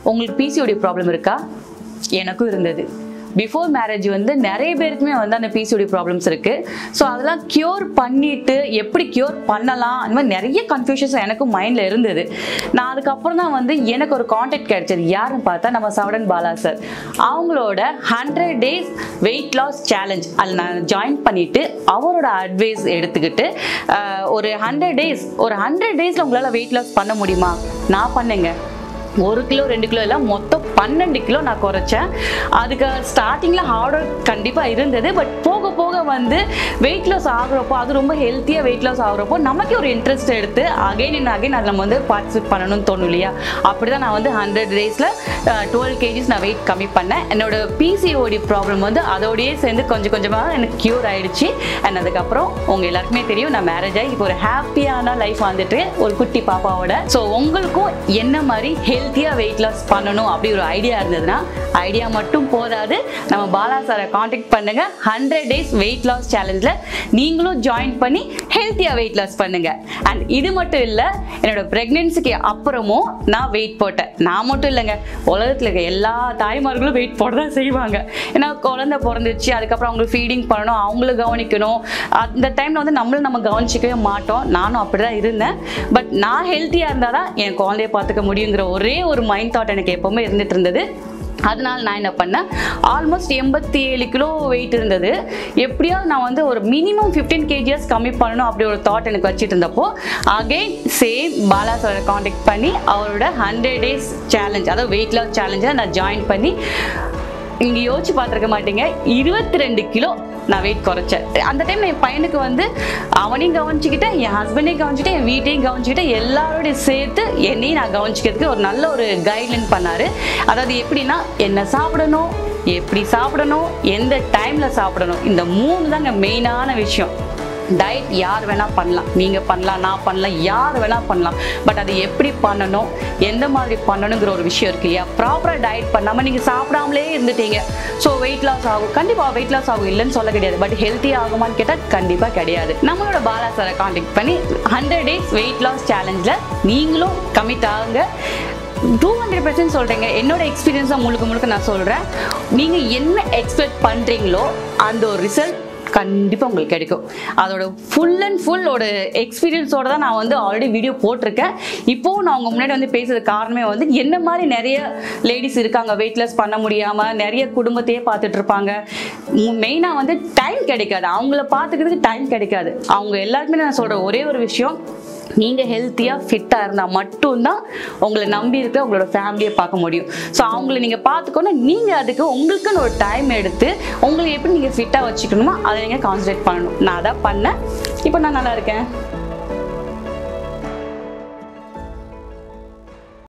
உங்களுக்கு PCOD problem இருக்கா எனக்கும் இருந்தது பிஃபோர் மேரேஜ் வந்து நிறைய பேருக்குமே வந்து அந்த பிசிஓடி ப்ராப்ளம்ஸ் இருக்கு ஸோ அதெல்லாம் க்யூர் பண்ணிட்டு எப்படி க்யூர் பண்ணலாம் அந்த மாதிரி நிறைய கன்ஃபியூஷன்ஸ் எனக்கும் மைண்டில் இருந்தது நான் அதுக்கப்புறம் தான் வந்து எனக்கு ஒரு கான்டாக்ட் கிடைச்சது யாருன்னு பார்த்தா நம்ம சவடன் பாலா சார் அவங்களோட hundred days weight loss challenge அதில் நான் ஜாயின் பண்ணிட்டு அவரோட அட்வைஸ் எடுத்துக்கிட்டு ஆஹ், ஒரு ஹண்ட்ரட் டேஸ் ஒரு ஹண்ட்ரட் டேஸில் உங்களால் வெயிட் லாஸ் பண்ண முடியுமா நான் பண்ணேங்க ஒரு கிலோ ரெண்டு கிலோ இல்லை மொத்தம் பன்னெண்டு கிலோ நான் குறைச்சேன் அதுக்கு ஸ்டார்டிங்கில் ஹார்ட் ஒர்க் கண்டிப்பாக இருந்தது பட் போக போக வந்து வெயிட் லாஸ் ஆகுறப்போ அது ரொம்ப ஹெல்த்தியாக வெயிட் லாஸ் ஆகுறப்போ நமக்கே ஒரு இன்ட்ரெஸ்ட் எடுத்து அகைன் அண்ட் அகைன் அதில் நம்ம வந்து பார்ட்டிசிபேட் பண்ணணும்னு தோணும் இல்லையா அப்படி தான் நான் வந்து ஹண்ட்ரட் டேஸில் டுவெல் கேஜிஸ் நான் வெயிட் கம்மி பண்ணேன் என்னோட பிசிஓடி ப்ராப்ளம் வந்து அதோடயே சேர்ந்து கொஞ்சம் கொஞ்சமாக எனக்கு க்யூர் ஆயிடுச்சு அண்ட் அதுக்கப்புறம் உங்கள் எல்லாருக்குமே தெரியும் நான் மேரேஜ் ஆகி இப்போ ஒரு ஹாப்பியான லைஃப் வந்துட்டு ஒரு குட்டி பாப்பாவோட ஸோ உங்களுக்கும் என்ன மாதிரி ஹெல்த்தியாக வெயிட் லாஸ் பண்ணணும் அப்படி ஒரு ஐடியா இருந்ததுன்னா ஐடியா மட்டும் போதாது நம்ம பாலா சாரை காண்டாக்ட் பண்ணுங்க ஹண்ட்ரட் டேஸ் வெயிட் லாஸ் சேலஞ்சில் நீங்களும் ஜாயின் பண்ணி ஹெல்த்தியாக வெயிட் லாஸ் பண்ணுங்க அண்ட் இது மட்டும் இல்லை என்னோட ப்ரெக்னென்சிக்கு அப்புறமும் நான் வெயிட் போட்டேன் நான் மட்டும் இல்லைங்க உலகத்தில் இருக்க எல்லா தாய்மார்களும் வெயிட் போட தான் செய்வாங்க ஏன்னா குழந்தை பிறந்துச்சு அதுக்கப்புறம் அவங்களுக்கு ஃபீடிங் பண்ணணும் அவங்களும் கவனிக்கணும் அந்த டைமில் வந்து நம்மளும் நம்ம கவனிச்சிக்கவே மாட்டோம் நானும் அப்படி தான் இருந்தேன் பட் நான் ஹெல்த்தியாக இருந்தால் தான் என் குழந்தைய பார்த்துக்க முடியுங்கிற ஒரே ஒரு மைண்ட் தாட் எனக்கு எப்போவுமே இருந்துட்டு இருந்தது அதனால நான் என்ன பண்ணேன் ஆல்மோஸ்ட் எண்பத்தி ஏழு கிலோ வெயிட் இருந்தது எப்படியாவது நான் வந்து ஒரு மினிமம் ஃபிஃப்டீன் கேஜிஎஸ் கம்மி பண்ணணும் அப்படி ஒரு தாட் எனக்கு வச்சுட்டு இருந்தப்போ அகைன் சேம் பாலா சாரை காண்டாக்ட் பண்ணி அவரோட ஹண்ட்ரட் டேஸ் சேலஞ்ச் அதாவது வெயிட் லாஸ் சேலஞ்சை நான் ஜாயின் பண்ணி இங்கே யோசிச்சு பார்த்துருக்க மாட்டீங்க இருபத்தி ரெண்டு கிலோ நான் வெயிட் குறைச்சேன் அந்த டைம் என் பையனுக்கு வந்து அவனையும் கவனிச்சுக்கிட்டேன் என் ஹஸ்பண்டையும் கவனிச்சுக்கிட்டேன் என் வீட்டையும் கவனிச்சுக்கிட்டேன் எல்லாரோடையும் சேர்த்து என்னையும் நான் கவனிச்சிக்கிறதுக்கு ஒரு நல்ல ஒரு கைட்லைன் பண்ணார் அதாவது எப்படின்னா என்ன சாப்பிடணும் எப்படி சாப்பிடணும் எந்த டைமில் சாப்பிடணும் இந்த மூணு தாங்க மெயினான விஷயம் டயட் யார் வேணால் பண்ணலாம் நீங்கள் பண்ணலாம் நான் பண்ணலாம் யார் வேணால் பண்ணலாம் பட் அது எப்படி பண்ணணும் எந்த மாதிரி பண்ணணுங்கிற ஒரு விஷயம் இருக்கு இல்லையா ப்ராப்பராக டயட் பண்ணாமல் நீங்கள் சாப்பிடாமலே இருந்துட்டீங்க ஸோ வெயிட் லாஸ் ஆகும் கண்டிப்பாக வெயிட் லாஸ் ஆகும் இல்லைன்னு சொல்ல கிடையாது பட் ஹெல்த்தி ஆகுமான்னு கேட்டால் கண்டிப்பாக கிடையாது நம்மளோட பாலா சாரை காண்டாக்ட் பண்ணி ஹண்ட்ரட் டேஸ் வெயிட் லாஸ் சேலஞ்சில் நீங்களும் கமிட் ஆகுங்க டூ ஹண்ட்ரட் பர்சன்ட் சொல்கிறேங்க என்னோட எக்ஸ்பீரியன்ஸாக முழுக்க முழுக்க நான் சொல்கிறேன் நீங்கள் என்ன எக்ஸ்பெக்ட் பண்ணுறீங்களோ அந்த ஒரு ரிசல்ட் கண்டிப்பாக உங்களுக்கு கிடைக்கும் அதோட ஃபுல் அண்ட் ஃபுல் ஒரு எக்ஸ்பீரியன்ஸோட தான் நான் வந்து ஆல்ரெடி வீடியோ போட்டிருக்கேன் இப்போவும் நான் உங்க முன்னாடி வந்து பேசுறதுக்கு காரணமே வந்து என்ன மாதிரி நிறைய லேடிஸ் இருக்காங்க வெயிட்லெஸ் பண்ண முடியாமல் நிறைய குடும்பத்தையே பார்த்துட்டு இருப்பாங்க மெயினாக வந்து டைம் கிடைக்காது அவங்கள பார்த்துக்கிறதுக்கு டைம் கிடைக்காது அவங்க எல்லாருக்குமே நான் சொல்கிற ஒரே ஒரு விஷயம் நீங்கள் ஹெல்த்தியாக ஃபிட்டாக இருந்தால் மட்டும்தான் உங்களை நம்பி இருக்க உங்களோட ஃபேமிலியை பார்க்க முடியும் ஸோ அவங்கள நீங்கள் பார்த்துக்கணும் நீங்கள் அதுக்கு உங்களுக்குன்னு ஒரு டைம் எடுத்து உங்களை எப்படி நீங்கள் ஃபிட்டாக வச்சுக்கணுமோ அதை நீங்கள் கான்சன்ட்ரேட் பண்ணணும் நான் அதான் பண்ணேன் இப்போ நான் நல்லா இருக்கேன்